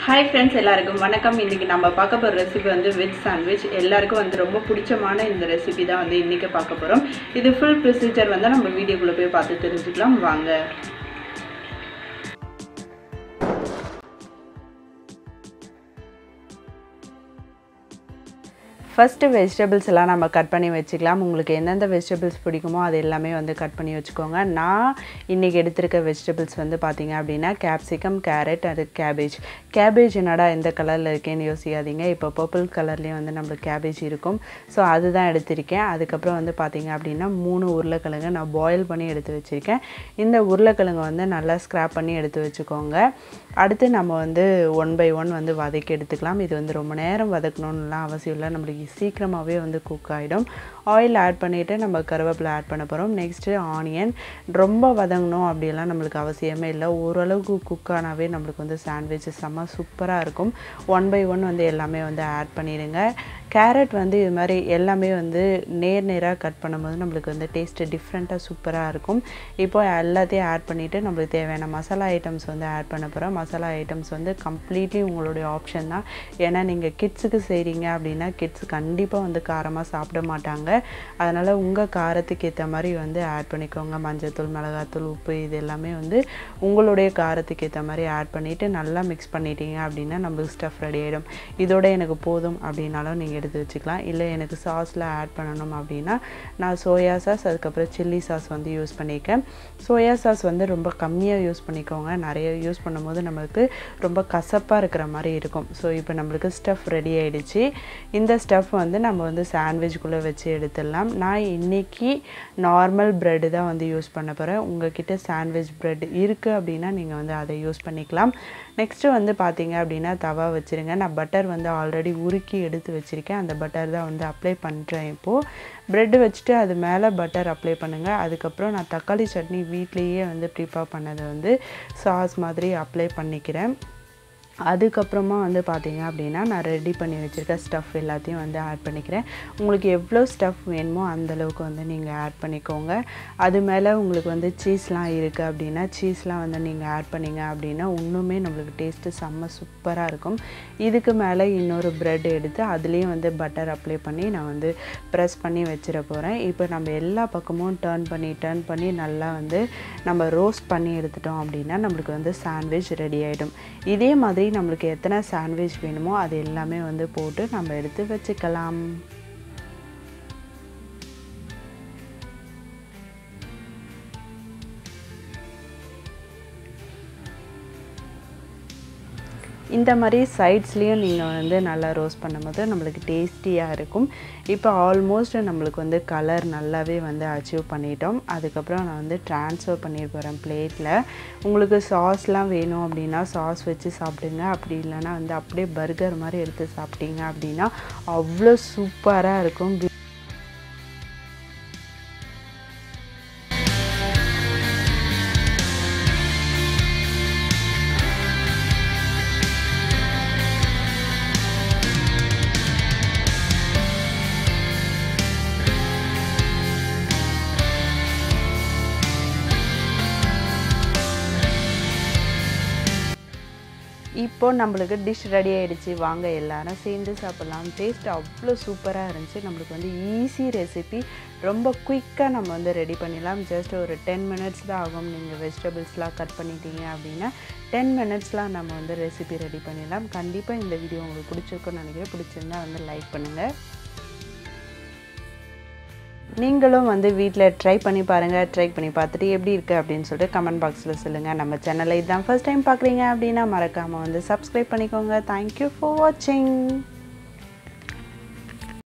hi friends எல்லாருக்கும் வணக்கம் இன்றைக்கி நம்ம பார்க்க போகிற ரெசிபி வந்து வெஜ் சாண்ட்விச் எல்லாருக்கும் வந்து ரொம்ப பிடிச்சமான இந்த ரெசிபி தான் வந்து இன்றைக்கி பார்க்க போகிறோம் இது ஃபுல் ப்ரொசீஜர் வந்து நம்ம வீடியோக்குள்ளே போய் பார்த்து தெரிஞ்சுக்கலாம் வாங்க ஃபஸ்ட்டு வெஜிடபிள்ஸ் எல்லாம் நம்ம கட் பண்ணி வச்சுக்கலாம் உங்களுக்கு எந்தெந்த வெஜிடபிள்ஸ் பிடிக்குமோ அது எல்லாமே வந்து கட் பண்ணி வச்சுக்கோங்க நான் இன்றைக்கி எடுத்திருக்க வெஜிடபிள்ஸ் வந்து பார்த்திங்க அப்படின்னா கேப்சிகம் கேரட் அது கேபேஜ் கேபேஜ் என்னடா எந்த கலரில் இருக்கேன்னு யோசிக்காதீங்க இப்போ பர்பிள் கலர்லேயும் வந்து நம்மளுக்கு கேபேஜ் இருக்கும் ஸோ அதுதான் எடுத்திருக்கேன் அதுக்கப்புறம் வந்து பார்த்திங்க அப்படின்னா மூணு உருளைக்கிழங்கு நான் பாயில் பண்ணி எடுத்து வச்சுருக்கேன் இந்த உருளைக்கிழங்கு வந்து நல்லா ஸ்க்ராப் பண்ணி எடுத்து வச்சுக்கோங்க அடுத்து நம்ம வந்து ஒன் பை ஒன் வந்து வதக்கி எடுத்துக்கலாம் இது வந்து ரொம்ப நேரம் வதக்கணும்னுலாம் அவசியம் இல்லை நம்மளுக்கு சீக்கிரமாகவே வந்து குக் ஆகிடும் ஆயில் ஆட் பண்ணிவிட்டு நம்ம கருவேப்பிலை ஆட் பண்ண போகிறோம் நெக்ஸ்ட்டு ஆனியன் ரொம்ப வதங்கணும் அப்படியெல்லாம் நம்மளுக்கு அவசியமே இல்லை ஓரளவுக்கு குக் ஆனாவே நம்மளுக்கு வந்து சாண்ட்விச் செம்ம சூப்பராக இருக்கும் ஒன் பை ஒன் வந்து எல்லாமே வந்து ஆட் பண்ணிடுங்க கேரட் வந்து இது மாதிரி எல்லாமே வந்து நேர் நேராக கட் பண்ணும்போது நம்மளுக்கு வந்து டேஸ்ட்டு டிஃப்ரெண்ட்டாக சூப்பராக இருக்கும் இப்போ எல்லாத்தையும் ஆட் பண்ணிவிட்டு நம்மளுக்கு தேவையான மசாலா ஐட்டம்ஸ் வந்து ஆட் பண்ண போகிறோம் மசாலா ஐட்டம்ஸ் வந்து கம்ப்ளீட்லி உங்களுடைய ஆப்ஷன் தான் ஏன்னா நீங்கள் கிட்ஸுக்கு செய்கிறீங்க அப்படின்னா கிட்ஸ் கண்டிப்பாக வந்து காரமாக சாப்பிட மாட்டாங்க அதனால் உங்கள் காரத்துக்கு ஏற்ற மாதிரி வந்து ஆட் பண்ணிக்கோங்க மஞ்சத்தூள் மிளகாத்தூள் உப்பு இது எல்லாமே வந்து உங்களுடைய காரத்துக்கு ஏற்ற மாதிரி ஆட் பண்ணிவிட்டு நல்லா மிக்ஸ் பண்ணிட்டீங்க அப்படின்னா நம்மளுக்கு ஸ்டஃப் ரெடி ஆகிடும் இதோட எனக்கு போதும் அப்படின்னாலும் நீங்கள் எடுத்து வச்சுக்கலாம் இல்லை எனக்கு சாஸில் ஆட் பண்ணணும் அப்படின்னா நான் சோயா சாஸ் அதுக்கப்புறம் சில்லி சாஸ் வந்து யூஸ் பண்ணியிருக்கேன் சோயா சாஸ் வந்து ரொம்ப கம்மியாக யூஸ் பண்ணிக்கோங்க நிறைய யூஸ் பண்ணும்போது நம்மளுக்கு ரொம்ப கசப்பாக இருக்கிற மாதிரி இருக்கும் ஸோ இப்போ நம்மளுக்கு ஸ்டஃப் ரெடி ஆகிடுச்சு இந்த ஸ்டஃப் வந்து நம்ம வந்து சாண்ட்விச்குள்ளே வச்சு எடுத்துடலாம் நான் இன்றைக்கி நார்மல் ப்ரெட்டு தான் வந்து யூஸ் பண்ண போகிறேன் உங்ககிட்ட சாண்ட்விச் ப்ரெட் இருக்குது அப்படின்னா நீங்கள் வந்து அதை யூஸ் பண்ணிக்கலாம் நெக்ஸ்ட்டு வந்து பார்த்தீங்க அப்படின்னா தவா வச்சுருங்க நான் பட்டர் வந்து ஆல்ரெடி உருக்கி எடுத்து வச்சுருக்கேன் அந்த பட்டர் தான் வந்து அப்ளை பண்ணுறேன் இப்போது ப்ரெட்டு வச்சுட்டு அது மேலே பட்டர் அப்ளை பண்ணுங்கள் அதுக்கப்புறம் நான் தக்காளி சட்னி வீட்லேயே வந்து ப்ரிப்பேர் பண்ணதை வந்து சாஸ் மாதிரி அப்ளை பண்ணிக்கிறேன் அதுக்கப்புறமா வந்து பார்த்தீங்க அப்படின்னா நான் ரெடி பண்ணி வச்சுருக்க ஸ்டஃப் எல்லாத்தையும் வந்து ஆட் பண்ணிக்கிறேன் உங்களுக்கு எவ்வளோ ஸ்டஃப் வேணுமோ அந்தளவுக்கு வந்து நீங்கள் ஆட் பண்ணிக்கோங்க அது மேலே உங்களுக்கு வந்து சீஸ்லாம் இருக்குது அப்படின்னா சீஸ்லாம் வந்து நீங்கள் ஆட் பண்ணிங்க அப்படின்னா இன்னுமே நம்மளுக்கு டேஸ்ட்டு செம்ம சூப்பராக இருக்கும் இதுக்கு மேலே இன்னொரு ப்ரெட் எடுத்து அதுலேயும் வந்து பட்டர் அப்ளை பண்ணி நான் வந்து ப்ரெஸ் பண்ணி வச்சிட போகிறேன் இப்போ நம்ம எல்லா பக்கமும் டேர்ன் பண்ணி டேர்ன் பண்ணி நல்லா வந்து நம்ம ரோஸ்ட் பண்ணி எடுத்துட்டோம் அப்படின்னா நம்மளுக்கு வந்து சாண்ட்விச் ரெடி ஆகிடும் இதே மாதிரி நம்மளுக்கு எத்தனை சாண்ட்விச் வேணுமோ அது எல்லாமே வந்து போட்டு நம்ம எடுத்து வச்சுக்கலாம் இந்த மாதிரி சைட்ஸ்லேயும் நீங்கள் வந்து நல்லா ரோஸ்ட் பண்ணும்போது நம்மளுக்கு டேஸ்டியாக இருக்கும் இப்போ ஆல்மோஸ்ட் நம்மளுக்கு வந்து கலர் நல்லாவே வந்து அச்சீவ் பண்ணிட்டோம் அதுக்கப்புறம் நான் வந்து ட்ரான்ஸ்ஃபர் பண்ணிட்டு போகிறேன் பிளேட்டில் உங்களுக்கு சாஸ்லாம் வேணும் அப்படின்னா சாஸ் வச்சு சாப்பிடுங்க அப்படி இல்லைன்னா வந்து அப்படியே பர்கர் மாதிரி எடுத்து சாப்பிட்டீங்க அப்படின்னா அவ்வளோ சூப்பராக இருக்கும் இப்போ நம்மளுக்கு டிஷ் ரெடி ஆகிடுச்சு வாங்க எல்லாரும் சேர்ந்து சாப்பிட்லாம் டேஸ்ட் அவ்வளோ சூப்பராக இருந்துச்சு நம்மளுக்கு வந்து ஈஸி ரெசிபி ரொம்ப குயிக்காக நம்ம வந்து ரெடி பண்ணிடலாம் ஜஸ்ட் ஒரு டென் மினிட்ஸ் தான் ஆகும் நீங்கள் வெஜிடபிள்ஸ்லாம் கட் பண்ணிட்டீங்க அப்படின்னா டென் மினிட்ஸ்லாம் நம்ம வந்து ரெசிபி ரெடி பண்ணிடலாம் கண்டிப்பாக இந்த வீடியோ உங்களுக்கு பிடிச்சிருக்குன்னு நினைக்கிறேன் பிடிச்சிருந்தா வந்து லைக் பண்ணுங்கள் நீங்களும் வந்து வீட்டில் ட்ரை பண்ணி பாருங்கள் ட்ரை பண்ணி பார்த்துட்டு எப்படி இருக்குது அப்படின்னு சொல்லிட்டு கமெண்ட் பாக்ஸில் சொல்லுங்கள் நம்ம சேனலை இதுதான் ஃபஸ்ட் டைம் பார்க்குறீங்க அப்படின்னா மறக்காமல் வந்து சப்ஸ்கிரைப் பண்ணிக்கோங்க தேங்க்யூ ஃபார் வாட்சிங்